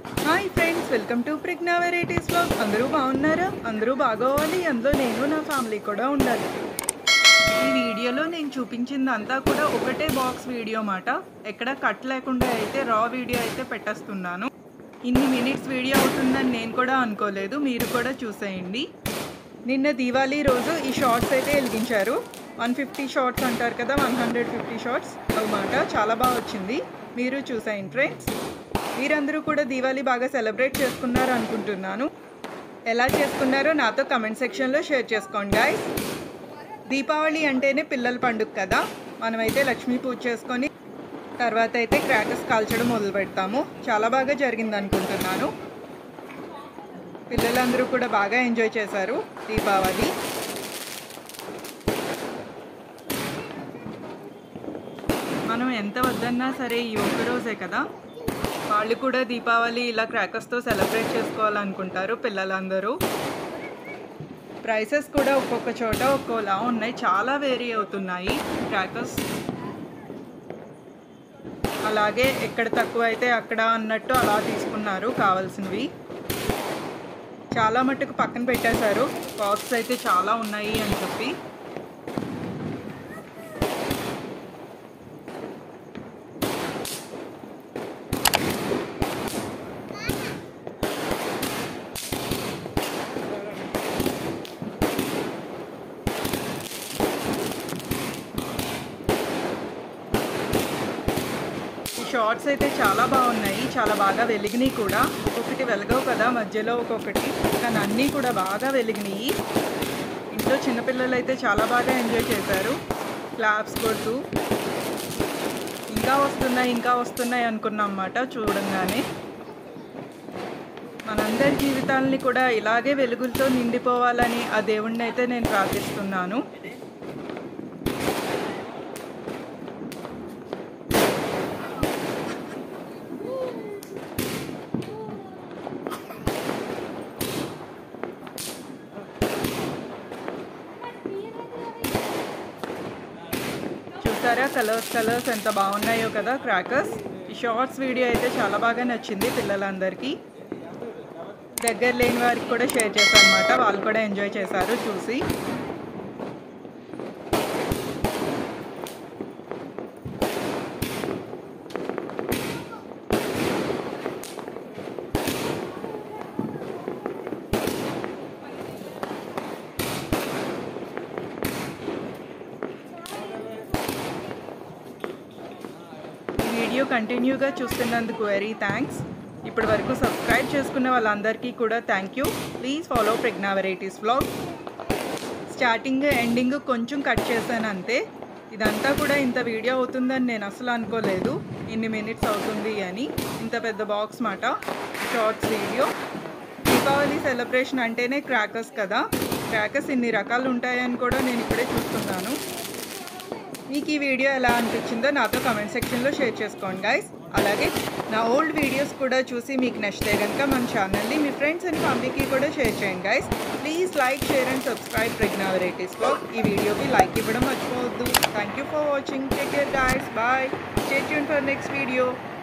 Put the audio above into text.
hi friends welcome to Pragna varieties vlog అందరూ బాగున్నారా అందరూ బాగోవాలి అందులో నేను నా ఫ్యామిలీ కూడా ఉండాలి ఈ వీడియోలో నేను చూపించిందంతా కూడా ఒకటే బాక్స్ వీడియో మాట ఎక్కడ కట్ లేకుండా అయితే రా వీడియో అయితే పెట్టేస్తున్నాను ఇన్ని మినిట్స్ వీడియో అవుతుందని నేను కూడా అనుకోలేదు మీరు కూడా చూసేయండి నిన్న దీవాళీ రోజు ఈ షార్ట్స్ అయితే వెలిగించారు వన్ ఫిఫ్టీ షార్ట్స్ అంటారు కదా వన్ హండ్రెడ్ ఫిఫ్టీ షార్ట్స్ అనమాట చాలా బాగా వచ్చింది మీరు చూసేయండి ఫ్రెండ్స్ మీరందరూ కూడా దీవాళీ బాగా సెలబ్రేట్ చేసుకున్నారు అనుకుంటున్నాను ఎలా చేసుకున్నారో నాతో కమెంట్ సెక్షన్లో షేర్ చేసుకోండి గాయస్ దీపావళి అంటేనే పిల్లల పండుగ కదా మనమైతే లక్ష్మీ పూజ చేసుకొని తర్వాత అయితే క్రాకర్స్ కాల్చడం మొదలు పెడతాము చాలా బాగా జరిగింది అనుకుంటున్నాను పిల్లలందరూ కూడా బాగా ఎంజాయ్ చేశారు దీపావళి మనం ఎంత వద్దన్నా సరే ఈ ఒక్క రోజే కదా వాళ్ళు కూడా దీపావళి ఇలా క్రాకర్స్తో సెలబ్రేట్ చేసుకోవాలనుకుంటారు పిల్లలందరూ ప్రైసెస్ కూడా ఒక్కొక్క చోట ఒక్కోలా ఉన్నాయి చాలా వేరీ అవుతున్నాయి క్రాకర్స్ అలాగే ఎక్కడ తక్కువ అయితే అక్కడ అన్నట్టు అలా తీసుకున్నారు కావాల్సినవి చాలా మట్టుకు పక్కన పెట్టేశారు బాక్స్ అయితే చాలా ఉన్నాయి అని చెప్పి ఈ షార్ట్స్ అయితే చాలా బాగున్నాయి చాలా బాగా వెలిగినాయి కూడా ఒక్కొక్కటి వెలగవు కదా మధ్యలో ఒక్కొక్కటి కానీ అన్నీ కూడా బాగా వెలిగినాయి ఇంట్లో చిన్నపిల్లలు అయితే చాలా బాగా ఎంజాయ్ చేశారు క్లాప్స్ కొడుతూ ఇంకా వస్తున్నాయి ఇంకా వస్తున్నాయి అనుకున్నాం అన్నమాట చూడంగానే మనందరి జీవితాలని కూడా ఇలాగే వెలుగులతో నిండిపోవాలని ఆ దేవుణ్ణి అయితే నేను ప్రార్థిస్తున్నాను చూసారా కలర్స్ కలర్స్ ఎంత బాగున్నాయో కదా క్రాకర్స్ ఈ షార్ట్స్ వీడియో అయితే చాలా బాగా నచ్చింది పిల్లలందరికీ దగ్గర లేని వారికి కూడా షేర్ చేశాను అనమాట వాళ్ళు కూడా ఎంజాయ్ చేశారు చూసి ఈ వీడియో కంటిన్యూగా చూస్తున్నందుకు వెరీ థ్యాంక్స్ ఇప్పటి వరకు సబ్స్క్రైబ్ చేసుకున్న వాళ్ళందరికీ కూడా thank you please follow Pragna varieties vlog starting ending కొంచెం కట్ చేశాను అంతే ఇదంతా కూడా ఇంత వీడియో అవుతుందని నేను అసలు అనుకోలేదు ఇన్ని మినిట్స్ అవుతుంది అని ఇంత పెద్ద బాక్స్ మాట షార్ట్స్ వీడియో దీపావళి సెలబ్రేషన్ అంటేనే క్రాకర్స్ కదా క్రాకర్స్ ఇన్ని రకాలు ఉంటాయని కూడా నేను ఇప్పుడే చూస్తున్నాను మీకు ఈ వీడియో ఎలా అనిపించిందో నాతో కమెంట్ సెక్షన్లో షేర్ చేసుకోండి గైస్ అలాగే నా ఓల్డ్ వీడియోస్ కూడా చూసి మీకు నచ్చితే కనుక మన ఛానల్ని మీ ఫ్రెండ్స్ అండ్ ఫ్యామిలీకి కూడా షేర్ చేయండి guys please like share and subscribe Pragna వెరైటీస్లో ఈ వీడియోకి లైక్ ఇవ్వడం మర్చిపోవద్దు thank you for watching take care guys bye stay tune for next video